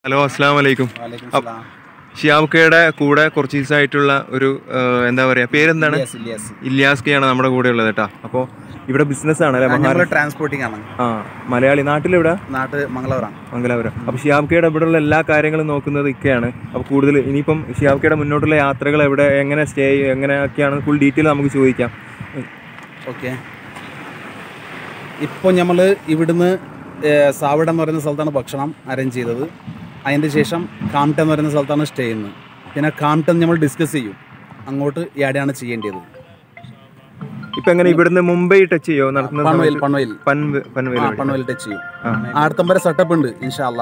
Hello അസ്സാം വലൈക്കും വാലേക്കും up ഷിയാബ്ക്കയുടെ കൂടെ കുറച്ച് ദിവസമായിട്ടുള്ള ഒരു ആ, എന്താ പറയാ പേരെന്താണ് ഇല്യാസ്, ഇല്യാസ്. ഇല്യാസ്കയാണ് നമ്മുടെ കൂടെ ഉള്ളത് കേട്ടോ അപ്പോൾ ഇവിടെ ബിസിനസ് ആണ് അല്ലേ ആ, മഹാരാഷ്ട്ര ഞങ്ങള് ട്രാൻസ്പോർട്ടിംഗ് ആണ് ആ മലയാളി നാട്ടിലെവിടെ നാട്ട് മംഗളവരം മംഗലാപുരം അപ്പോൾ ഷിയാബ്ക്കയുടെ ഇവിടെയുള്ള എല്ലാ കാര്യങ്ങളും നോക്കുന്നത് ഇക്കയാണ് അപ്പോൾ കൂടുതൽ ഇനിയിപ്പം ഷിയാബ്ക്കയുടെ മുന്നോട്ടുള്ള യാത്രകൾ എവിടെ എങ്ങനെ സ്റ്റേ എങ്ങനെയൊക്കെയാണ് ഫുൾ ഡീറ്റെയിൽ നമുക്ക് ചോദിക്കാം ഓക്കെ ഇപ്പോൾ നമ്മൾ ഇവിടുന്ന് ഏഹ്, സാവിട എന്ന് പറയുന്ന സ്ഥലത്താണ് ഭക്ഷണം അറേഞ്ച് ചെയ്തത് അതിൻ്റെ ശേഷം കാംട്ട എന്ന് പറയുന്ന സ്ഥലത്താണ് സ്റ്റേ ചെയ്യുന്നത് പിന്നെ കാംട്ടൻ നമ്മൾ ഡിസ്കസ് ചെയ്യും അങ്ങോട്ട് എവിടെയാണ് ചെയ്യേണ്ടത് ഇപ്പം എങ്ങനെ ഇവിടുന്ന് മുംബൈ ടച്ച് ചെയ്യോ നടത്തുന്ന പൺവയിൽ സമയത്ത്? പൺവയിൽ പൻവ് പൻവേൽ ആ വഴി. പൺവയിൽ ടച്ച് ചെയ്യും ആ. ആടത്തം വരെ സെറ്റപ്പ് ഉണ്ട് ഇൻഷാല്ല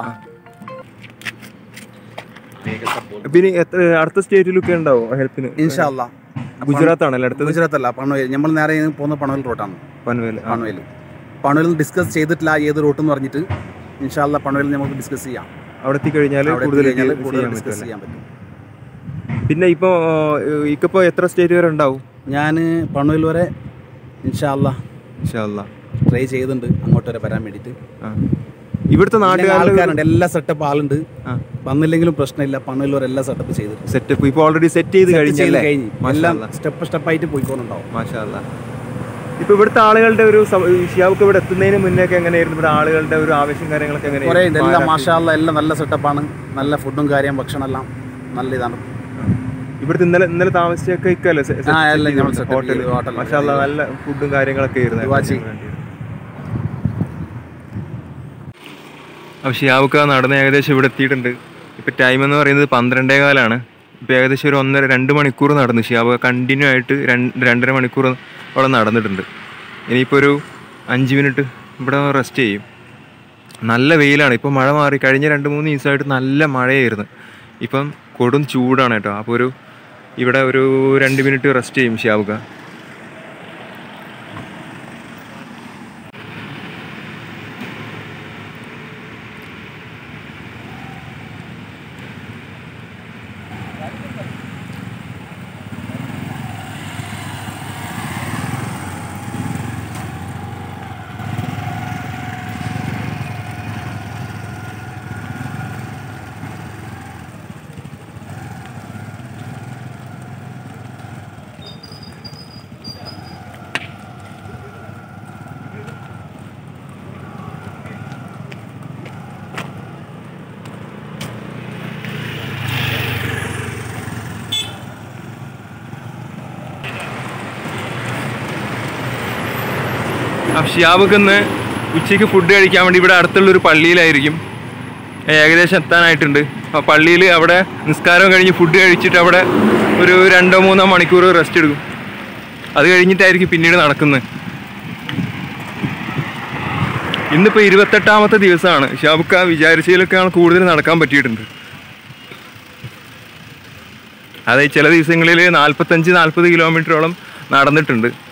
പിന്നെ എത്ര അടുത്ത സ്റ്റേറ്റിലൊക്കെ ഉണ്ടാവോ ഹെൽപ്പിന് ഇൻഷാല്ല ഗുജറാത്ത് ആണല്ലേ അടുത്തത് ഗുജറാത്ത് അല്ല പൺവയിൽ നമ്മൾ നേരെ പോകുന്ന പൺവയിൽ റൂട്ടാണ് പൻവേൽ ആ. പൺവയിൽ പൺവയിൽ ഡിസ്കസ് ചെയ്തിട്ടില്ല ഏത് റൂട്ട് എന്ന് പറഞ്ഞിട്ട് ഇൻഷാല്ല പൺവയിൽ നമുക്ക് ഡിസ്കസ് ചെയ്യാം അവിടെ എത്തിക്കഴിഞ്ഞാൽ അവിടെ കൂടുതൽ എത്തിക്കഴിഞ്ഞാൽ ചെയ്യാൻ കൂടുതൽ പറ്റും ഡിസ്കസ് അല്ലേ? ചെയ്യാൻ പറ്റും പിന്നെ ഇപ്പോ ഇക്കപ്പോ എത്ര സ്റ്റേറ്റ് വരെ ഉണ്ടാവും ഞാൻ പണൂൽ വരെ ഇൻഷാല്ല ഇൻഷാല്ലാ. ട്രൈ ചെയ്തിട്ടുണ്ട് അങ്ങോട്ട് വരെ വരാൻ വേണ്ടിയിട്ട് ആ. ഇവിടുത്തെ പിന്നെ നാട്ടുകാരുടെ ആൾക്കാരുണ്ട് എല്ലാ സെറ്റപ്പ് ആളുണ്ട് ആ. വന്നില്ലെങ്കിലും പ്രശ്നമില്ല പണൂൽ വരെ എല്ലാ സെറ്റപ്പ് ചെയ്തിട്ടുണ്ട് സെറ്റപ്പ് ഇപ്പൊ ഓൾറെഡി സെറ്റ് ചെയ്ത് ചെയ്ത് കഴിഞ്ഞല്ലേ കഴിഞ്ഞ് മാഷാ എല്ലാം അല്ലാ. സ്റ്റെപ്പ് സ്റ്റെപ്പായിട്ട് പോയിക്കൊണ്ടുണ്ടാവും മാഷാല്ലാ. ഇപ്പൊ ഇവിടുത്തെ ആളുകളുടെ ഒരു ഷിയാബുക്ക് ഇവിടെ എത്തുന്നതിന് മുന്നേ ഒക്കെ എങ്ങനെയായിരുന്നു ഇവിടെ ആളുകളുടെ ഒരു ആവശ്യം കാര്യങ്ങളൊക്കെ കുറേ എങ്ങനെയായിരുന്നു ഉണ്ട് എല്ലാം മാഷാല്ല എല്ലാം നല്ല സെറ്റപ്പാണ് നല്ല ഫുഡും കാര്യം ഭക്ഷണം എല്ലാം നല്ല ഇതാണ് ഇവിടുത്തെ ഇന്നലെ ഇന്നലെ താമസിച്ചൊക്കെ ഇക്കല്ലേ ആ, എല്ലാം ഞങ്ങൾ set up ഹോട്ടൽ ചെയ്തു, hotel. മാഷാല്ലാ നല്ല ഫുഡും കാര്യങ്ങളൊക്കെ ആയിരുന്നു ദുവാച്ചി. അപ്പോൾ ഷിയാബുക്ക നടന്ന് ഏകദേശം ഇവിടെ എത്തിയിട്ടുണ്ട് ഇപ്പോൾ ടൈം എന്ന് പറയുന്നത് പന്ത്രണ്ടേ കാലാണ് ഇപ്പോൾ ഏകദേശം ഒരു ഒന്നര രണ്ട് മണിക്കൂർ നടന്നു ഷിയാബുക്ക കണ്ടിന്യൂ ആയിട്ട് രണ്ട് രണ്ടര മണിക്കൂർ അവിടെ നടന്നിട്ടുണ്ട് ഇനിയിപ്പോൾ ഒരു അഞ്ച് മിനിറ്റ് ഇവിടെ റെസ്റ്റ് ചെയ്യും നല്ല വെയിലാണ് ഇപ്പോൾ മഴ മാറി കഴിഞ്ഞ രണ്ട് മൂന്ന് ദിവസമായിട്ട് നല്ല മഴയായിരുന്നു ഇപ്പം കൊടും ചൂടാണ് കേട്ടോ അപ്പോൾ ഒരു ഇവിടെ ഒരു രണ്ട് മിനിറ്റ് റെസ്റ്റ് ചെയ്യും ഷിയാബുക്ക ഷിയാബുക്ക് ഇന്ന് ഉച്ചയ്ക്ക് ഫുഡ് കഴിക്കാൻ വേണ്ടി ഇവിടെ അടുത്തുള്ളൊരു പള്ളിയിലായിരിക്കും ഏകദേശം എത്താനായിട്ടുണ്ട് ആ പള്ളിയിൽ അവിടെ നിസ്കാരം കഴിഞ്ഞ് ഫുഡ് കഴിച്ചിട്ട് അവിടെ ഒരു രണ്ടോ മൂന്നോ മണിക്കൂർ റെസ്റ്റ് എടുക്കും അത് കഴിഞ്ഞിട്ടായിരിക്കും പിന്നീട് നടക്കുന്നത് ഇന്നിപ്പോൾ ഇരുപത്തെട്ടാമത്തെ ദിവസമാണ് ഷാബുക്ക വിചാരിച്ചതിലൊക്കെയാണ് കൂടുതൽ നടക്കാൻ പറ്റിയിട്ടുണ്ട് അതായത് ചില ദിവസങ്ങളിൽ നാൽപ്പത്തഞ്ച് നാൽപ്പത് കിലോമീറ്ററോളം നടന്നിട്ടുണ്ട്